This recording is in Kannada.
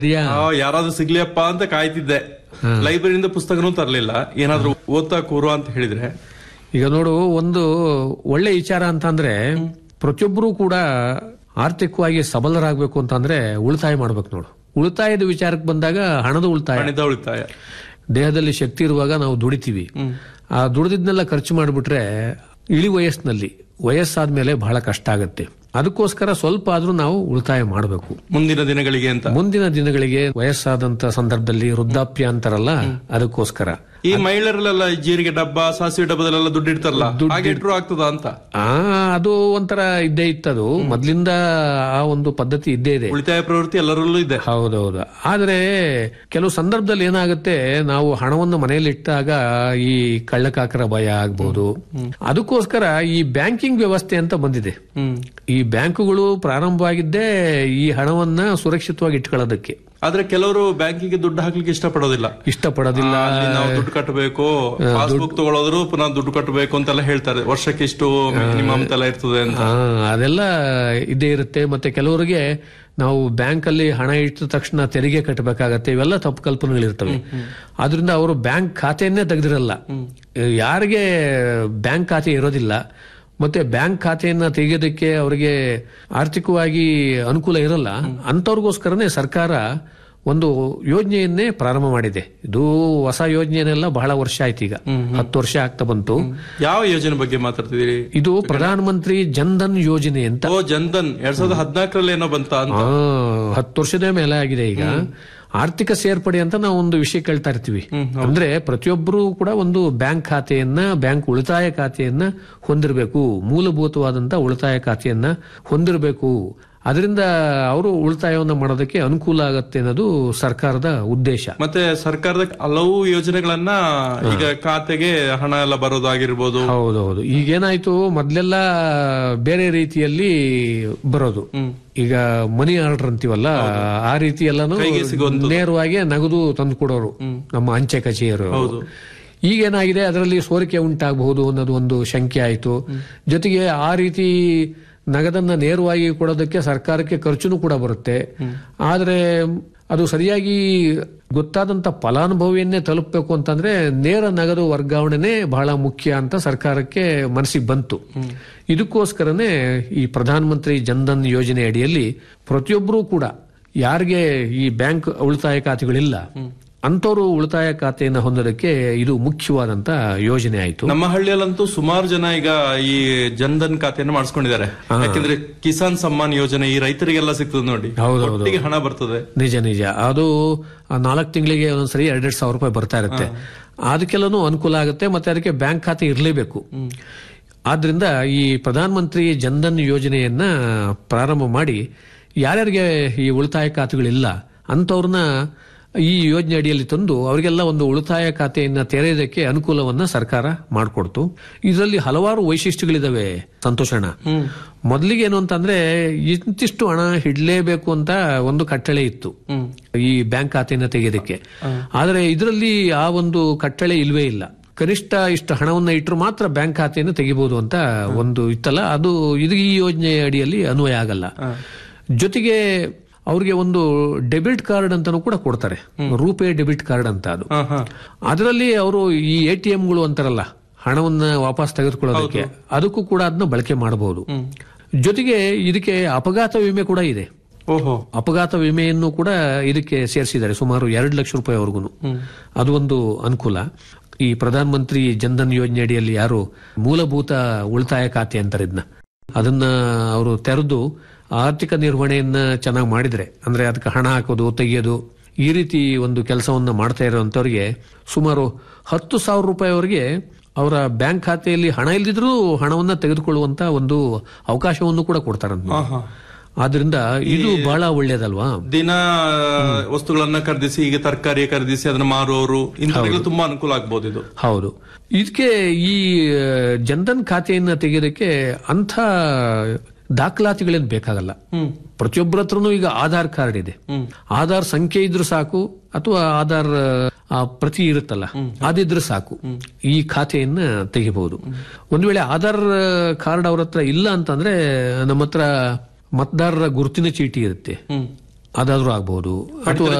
ಇದೆಯಾ ಆ, ಯಾರಾದ್ರೂ ಸಿಗ್ಲಿಯಪ್ಪ ಅಂತ ಕಾಯ್ತಿದ್ದೆ ಲೈಬ್ರರಿಯಿಂದ ಪುಸ್ತಕನೂ ತರಲಿಲ್ಲ ಏನಾದ್ರೂ ಓದ್ತಾ ಕೂರು ಅಂತ ಹೇಳಿದ್ರೆ ಈಗ ನೋಡು ಒಂದು ಒಳ್ಳೆ ವಿಚಾರ ಅಂತಂದ್ರೆ ಪ್ರತಿಯೊಬ್ಬರು ಕೂಡ ಆರ್ಥಿಕವಾಗಿ ಸಬಲರಾಗಬೇಕು ಅಂತಂದ್ರೆ ಉಳಿತಾಯ ಮಾಡ್ಬೇಕು ನೋಡು ಉಳಿತಾಯದ ವಿಚಾರಕ್ಕೆ ಬಂದಾಗ ಹಣದ ಉಳಿತಾಯ ಹಣದ ಉಳಿತಾಯ ದೇಹದಲ್ಲಿ ಶಕ್ತಿ ಇರುವಾಗ ನಾವು ದುಡಿತೀವಿ ಆ ದುಡಿದಿದ್ನೆಲ್ಲ ಖರ್ಚು ಮಾಡಿಬಿಟ್ರೆ ಇಳಿ ವಯಸ್ಸಿನಲ್ಲಿ ವಯಸ್ಸಾದ್ಮೇಲೆ ಬಹಳ ಕಷ್ಟ ಆಗುತ್ತೆ ಅದಕ್ಕೋಸ್ಕರ ಸ್ವಲ್ಪ ಆದ್ರೂ ನಾವು ಉಳಿತಾಯ ಮಾಡಬೇಕು ಮುಂದಿನ ದಿನಗಳಿಗೆ ಅಂತ ಮುಂದಿನ ದಿನಗಳಿಗೆ ವಯಸ್ಸಾದಂತ ಸಂದರ್ಭದಲ್ಲಿ ವೃದ್ಧಾಪ್ಯ ಅಂತಾರಲ್ಲ ಅದಕ್ಕೋಸ್ಕರ ಈ ಮಹಿಳೆಯರಲ್ಲೆಲ್ಲ ಜೀರಿಗೆ ಡಬ್ಬ ಸಾಸಿವೆ ಡಬ್ಬದಲ್ಲೆಲ್ಲ ದುಡ್ಡು ಇಡ್ತಾರಲ್ಲ ಹಾಗೆ ಇಟ್ರು ಆಗ್ತದ ಅಂತ ಆ ಅದು ಒಂಥರ ಇದ್ದೇ ಇತ್ತದು ಮೊದ್ಲಿಂದ ಆ ಒಂದು ಪದ್ಧತಿ ಇದ್ದೇ ಇದೆ ಉಳಿತಾಯ ಪ್ರವೃತ್ತಿ ಎಲ್ಲರಲ್ಲೂ ಇದೆ ಹೌದೌದು ಆದ್ರೆ ಕೆಲವು ಸಂದರ್ಭದಲ್ಲಿ ಏನಾಗುತ್ತೆ ನಾವು ಹಣವನ್ನು ಮನೆಯಲ್ಲಿ ಇಟ್ಟಾಗ ಈ ಕಳ್ಳಕಾಕರ ಭಯ ಆಗ್ಬಹುದು ಅದಕ್ಕೋಸ್ಕರ ಈ ಬ್ಯಾಂಕಿಂಗ್ ವ್ಯವಸ್ಥೆ ಅಂತ ಬಂದಿದೆ ಈ ಬ್ಯಾಂಕುಗಳು ಪ್ರಾರಂಭವಾಗಿದ್ದೇ ಈ ಹಣವನ್ನ ಸುರಕ್ಷಿತವಾಗಿ ಇಟ್ಕೊಳ್ಳೋದಕ್ಕೆ ಆದ್ರೆ ಕೆಲವರು ಬ್ಯಾಂಕಿಗೆ ದುಡ್ಡು ಹಾಕ್ಲಿಕ್ಕೆ ಇಷ್ಟಪಡೋದಿಲ್ಲ ಇಷ್ಟಪಡೋದಿಲ್ಲ ಅಲ್ಲಿ ನಾವು ದುಡ್ಡು ಕಟ್ಟಬೇಕು ಪಾಸ್ಬುಕ್ ತಗೊಳ್ಳೋದ್ರು ಪುನಃ ದುಡ್ಡು ಕಟ್ಟಬೇಕು ಅಂತೆಲ್ಲ ಹೇಳ್ತಾರೆ ವರ್ಷಕ್ಕೆ ಇಷ್ಟು ಮಿನಿಮಮ್ ಎಲ್ಲ ಇರ್ತದೆ ಅಂತ ಆ, ಅದೆಲ್ಲ ಇದೇ ಇರುತ್ತೆ ಮತ್ತೆ ಕೆಲವರಿಗೆ ನಾವು ಬ್ಯಾಂಕ್ ಅಲ್ಲಿ ಹಣ ಇಟ್ಟ ತಕ್ಷಣ ತೆರಿಗೆ ಕಟ್ಟಬೇಕಾಗತ್ತೆ ಇವೆಲ್ಲ ತಪ್ಪು ಕಲ್ಪನೆಗಳಿರ್ತವೆ ಆದ್ರಿಂದ ಅವರು ಬ್ಯಾಂಕ್ ಖಾತೆಯನ್ನೇ ತೆಗೆದಿರಲ್ಲ ಯಾರಿಗೆ ಬ್ಯಾಂಕ್ ಖಾತೆ ಇರೋದಿಲ್ಲ ಮತ್ತೆ ಬ್ಯಾಂಕ್ ಖಾತೆಯನ್ನ ತೆಗೆಯೋದಕ್ಕೆ ಅವರಿಗೆ ಆರ್ಥಿಕವಾಗಿ ಅನುಕೂಲ ಇರಲ್ಲ ಅಂತವ್ರಿಗೋಸ್ಕರನೇ ಸರ್ಕಾರ ಒಂದು ಯೋಜನೆಯನ್ನೇ ಪ್ರಾರಂಭ ಮಾಡಿದೆ ಇದು ಹೊಸ ಯೋಜನೆಯನ್ನೆಲ್ಲ ಬಹಳ ವರ್ಷ ಆಯ್ತು ಈಗ ಹತ್ತು ವರ್ಷ ಆಗ್ತಾ ಬಂತು ಯಾವ ಯೋಜನೆ ಬಗ್ಗೆ ಮಾತಾಡ್ತಿದ್ದೀರಿ ಇದು ಪ್ರಧಾನ ಮಂತ್ರಿ ಜನ್ಧನ್ ಯೋಜನೆ ಅಂತ ಓ ಜನ್ಧನ್ ಎರಡ್ ಸಾವಿರದ ಹದಿನಾಲ್ಕರಲ್ಲಿ ಏನೋ ಬಂತ ಅಂತ ಆ, ಹತ್ತು ವರ್ಷದ ಮೇಲೆ ಆಗಿದೆ ಈಗ ಆರ್ಥಿಕ ಸೇರ್ಪಡೆ ಅಂತ ನಾವು ಒಂದು ವಿಷಯ ಕೇಳ್ತಾ ಇರ್ತೀವಿ ಅಂದ್ರೆ ಪ್ರತಿಯೊಬ್ಬರು ಕೂಡ ಒಂದು ಬ್ಯಾಂಕ್ ಖಾತೆಯನ್ನ ಬ್ಯಾಂಕ್ ಉಳಿತಾಯ ಖಾತೆಯನ್ನ ಹೊಂದಿರಬೇಕು ಮೂಲಭೂತವಾದಂತ ಉಳಿತಾಯ ಖಾತೆಯನ್ನ ಹೊಂದಿರಬೇಕು ಅದರಿಂದ ಅವರು ಉಳಿತಾಯವನ್ನು ಮಾಡೋದಕ್ಕೆ ಅನುಕೂಲ ಆಗತ್ತೆ ಅನ್ನೋದು ಸರ್ಕಾರದ ಉದ್ದೇಶ ಮತ್ತೆ ಸರ್ಕಾರದ ಹಲವು ಯೋಜನೆಗಳನ್ನ ಈಗ ಖಾತೆಗೆ ಹಣ ಎಲ್ಲ ಬರೋದಾಗಿರ್ಬೋದು ಹೌದೌದು ಈಗೇನಾಯ್ತು ಮೊದ್ಲೆಲ್ಲ ಬೇರೆ ರೀತಿಯಲ್ಲಿ ಬರೋದು ಈಗ ಮನಿ ಆರ್ಡರ್ ಅಂತೀವಲ್ಲ ಆ ರೀತಿ ಎಲ್ಲಾನು ನೇರವಾಗಿ ನಗದು ತಂದು ಕೊಡೋರು ನಮ್ಮ ಅಂಚೆ ಕಚೇರಿಯವರು ಈಗೇನಾಗಿದೆ ಅದರಲ್ಲಿ ಸೋರಿಕೆ ಉಂಟಾಗಬಹುದು ಅನ್ನೋದು ಒಂದು ಶಂಕೆ ಆಯ್ತು ಜೊತೆಗೆ ಆ ರೀತಿ ನಗದನ್ನ ನೇರವಾಗಿ ಕೊಡೋದಕ್ಕೆ ಸರ್ಕಾರಕ್ಕೆ ಖರ್ಚುನು ಕೂಡ ಬರುತ್ತೆ ಆದ್ರೆ ಅದು ಸರಿಯಾಗಿ ಗೊತ್ತಾದಂತ ಫಲಾನುಭವಿಯನ್ನೇ ತಲುಪಬೇಕು ಅಂತಂದ್ರೆ ನೇರ ನಗದು ವರ್ಗಾವಣೆನೇ ಬಹಳ ಮುಖ್ಯ ಅಂತ ಸರ್ಕಾರಕ್ಕೆ ಮನಸ್ಸಿಗೆ ಬಂತು ಇದಕ್ಕೋಸ್ಕರನೇ ಈ ಪ್ರಧಾನ ಮಂತ್ರಿ ಜನ್ಧನ್ ಯೋಜನೆ ಅಡಿಯಲ್ಲಿ ಪ್ರತಿಯೊಬ್ಬರೂ ಕೂಡ ಯಾರಿಗೆ ಈ ಬ್ಯಾಂಕ್ ಉಳಿತಾಯ ಖಾತೆಗಳಿಲ್ಲ ಅಂತವರು ಉಳಿತಾಯ ಖಾತೆಯನ್ನು ಹೊಂದೋದಕ್ಕೆ ಇದು ಮುಖ್ಯವಾದಂತ ಯೋಜನೆ ಆಯಿತು ನಮ್ಮ ಹಳ್ಳಿಯಲ್ಲಂತೂ ಸುಮಾರು ಜನ ಈಗ ಈ ಜನ್ಧನ್ ಖಾತೆಯನ್ನು ಮಾಡಿಸ್ಕೊಂಡಿದ್ದಾರೆ ಯಾಕಂದ್ರೆ ಕಿಸಾನ್ ಸಮ್ಮಾನ್ ಯೋಜನೆ ಈ ರೈತರಿಗೆಲ್ಲ ಸಿಗ್ತದೆ ನೋಡಿ ಹೌದೌದು. ಒಟ್ಟಿಗೆ ಹಣ ಬರ್ತದೆ ನಿಜ ನಿಜ ಅದು ನಾಲ್ಕು ತಿಂಗಳಿಗೆ ಒಂದೊಂದ್ಸರಿ ಎರಡೆರಡು ಸಾವಿರ ರೂಪಾಯಿ ಬರ್ತಾ ಇರುತ್ತೆ ಅದಕ್ಕೆಲ್ಲನೂ ಅನುಕೂಲ ಆಗುತ್ತೆ ಮತ್ತೆ ಅದಕ್ಕೆ ಬ್ಯಾಂಕ್ ಖಾತೆ ಇರಲೇಬೇಕು ಆದ್ರಿಂದ ಈ ಪ್ರಧಾನ ಮಂತ್ರಿ ಜನ್ಧನ್ ಯೋಜನೆಯನ್ನ ಪ್ರಾರಂಭ ಮಾಡಿ ಯಾರ್ಯಾರಿಗೆ ಈ ಉಳಿತಾಯ ಖಾತೆಗಳಿಲ್ಲ ಅಂತವ್ರನ್ನ ಈ ಯೋಜನೆ ಅಡಿಯಲ್ಲಿ ತಂದು ಅವರಿಗೆಲ್ಲ ಒಂದು ಉಳಿತಾಯ ಖಾತೆಯನ್ನ ತೆರೆಯೋದಕ್ಕೆ ಅನುಕೂಲವನ್ನ ಸರ್ಕಾರ ಮಾಡಿಕೊಡ್ತು ಇದರಲ್ಲಿ ಹಲವಾರು ವೈಶಿಷ್ಟ್ಯಗಳಿದಾವೆ ಸಂತೋಷಣ ಮೊದಲಿಗೆ ಏನು ಅಂತಂದ್ರೆ ಇಂತಿಷ್ಟು ಹಣ ಇಡ್ಲೇಬೇಕು ಅಂತ ಒಂದು ಕಟ್ಟಳೆ ಇತ್ತು ಈ ಬ್ಯಾಂಕ್ ಖಾತೆಯನ್ನ ತೆಗೆಯೋದಕ್ಕೆ ಆದ್ರೆ ಇದರಲ್ಲಿ ಆ ಒಂದು ಕಟ್ಟಳೆ ಇಲ್ವೇ ಇಲ್ಲ ಕನಿಷ್ಠ ಇಷ್ಟು ಹಣವನ್ನ ಇಟ್ಟರು ಮಾತ್ರ ಬ್ಯಾಂಕ್ ಖಾತೆಯನ್ನು ತೆಗಿಬಹುದು ಅಂತ ಒಂದು ಇತ್ತಲ್ಲ ಅದು ಇದು ಈ ಯೋಜನೆ ಅಡಿಯಲ್ಲಿ ಅನ್ವಯ ಆಗಲ್ಲ ಜೊತೆಗೆ ಅವ್ರಿಗೆ ಒಂದು ಡೆಬಿಟ್ ಕಾರ್ಡ್ ಅಂತಾನು ಕೂಡ ಕೊಡ್ತಾರೆ ರೂಪೇ ಡೆಬಿಟ್ ಕಾರ್ಡ್ ಅಂತ ಅದು ಅದರಲ್ಲಿ ಅವರು ಈ ಎ ಟಿ ಎಂಗಳು ಅಂತಾರಲ್ಲ ಹಣವನ್ನ ವಾಪಸ್ ತೆಗೆದುಕೊಳ್ಳೋದಕ್ಕೆ ಅದಕ್ಕೂ ಕೂಡ ಅದನ್ನ ಬಳಕೆ ಮಾಡಬಹುದು ಜೊತೆಗೆ ಇದಕ್ಕೆ ಅಪಘಾತ ವಿಮೆ ಕೂಡ ಇದೆ ಓಹೋ ಅಪಘಾತ ವಿಮೆಯನ್ನು ಕೂಡ ಇದಕ್ಕೆ ಸೇರಿಸಿದ್ದಾರೆ ಸುಮಾರು ಎರಡು ಲಕ್ಷ ರೂಪಾಯಿವರೆಗೂ ಅದು ಒಂದು ಅನುಕೂಲ ಈ ಪ್ರಧಾನ ಮಂತ್ರಿ ಜನ್ಧನ್ ಯೋಜನೆ ಅಡಿಯಲ್ಲಿ ಯಾರು ಮೂಲಭೂತ ಉಳಿತಾಯ ಖಾತೆ ಅಂತಾರೆ ಇದನ್ನ ಅದನ್ನ ಅವರು ತೆರೆದು ಆರ್ಥಿಕ ನಿರ್ವಹಣೆಯನ್ನ ಚೆನ್ನಾಗಿ ಮಾಡಿದ್ರೆ ಅಂದ್ರೆ ಅದಕ್ಕೆ ಹಣ ಹಾಕೋದು ತೆಗೆಯೋದು ಈ ರೀತಿ ಒಂದು ಕೆಲಸವನ್ನ ಮಾಡ್ತಾ ಇರೋಂಥವ್ರಿಗೆ ಸುಮಾರು ಹತ್ತು ಸಾವಿರ ರೂಪಾಯಿವರೆಗೆ ಅವರ ಬ್ಯಾಂಕ್ ಖಾತೆಯಲ್ಲಿ ಹಣ ಇಲ್ದಿದ್ರೂ ಹಣವನ್ನ ತೆಗೆದುಕೊಳ್ಳುವಂತ ಒಂದು ಅವಕಾಶವನ್ನು ಕೂಡ ಕೊಡ್ತಾರಂತ ಆದ್ರಿಂದ ಇದು ಬಹಳ ಒಳ್ಳೇದಲ್ವಾ ದಿನ ವಸ್ತುಗಳನ್ನ ಖರೀದಿಸಿ ಈಗ ತರಕಾರಿ ಖರೀದಿಸಿ ಅದನ್ನ ಮಾರುವವರು ಇಂಥವ್ರಿಗೆಲ್ಲ ತುಂಬಾ ಅನುಕೂಲ ಆಗ್ಬೋದು ಇದು ಹೌದು ಇದಕ್ಕೆ ಈ ಆ, ಜನ್ಧನ್ ಖಾತೆಯನ್ನ ತೆಗೆಯೋದಕ್ಕೆ ಅಂಥ ದಾಖಲಾತಿಗಳೇನು ಬೇಕಾಗಲ್ಲ ಪ್ರತಿಯೊಬ್ಬರ ಹತ್ರನೂ ಈಗ ಆಧಾರ್ ಕಾರ್ಡ್ ಇದೆ ಆಧಾರ್ ಸಂಖ್ಯೆ ಇದ್ರೂ ಸಾಕು ಅಥವಾ ಆಧಾರ್ ಆ, ಪ್ರತಿ ಇರುತ್ತಲ್ಲ ಅದಿದ್ರೆ ಸಾಕು ಈ ಖಾತೆಯನ್ನ ತೆಗಿಬಹುದು ಒಂದು ವೇಳೆ ಆಧಾರ್ ಕಾರ್ಡ್ ಅವ್ರ ಹತ್ರ ಇಲ್ಲ ಅಂತಂದ್ರೆ ನಮ್ಮ ಹತ್ರ ಮತದಾರರ ಗುರುತಿನ ಚೀಟಿ ಇರುತ್ತೆ ಅದಾದ್ರೂ ಆಗ್ಬಹುದು ಅಥವಾ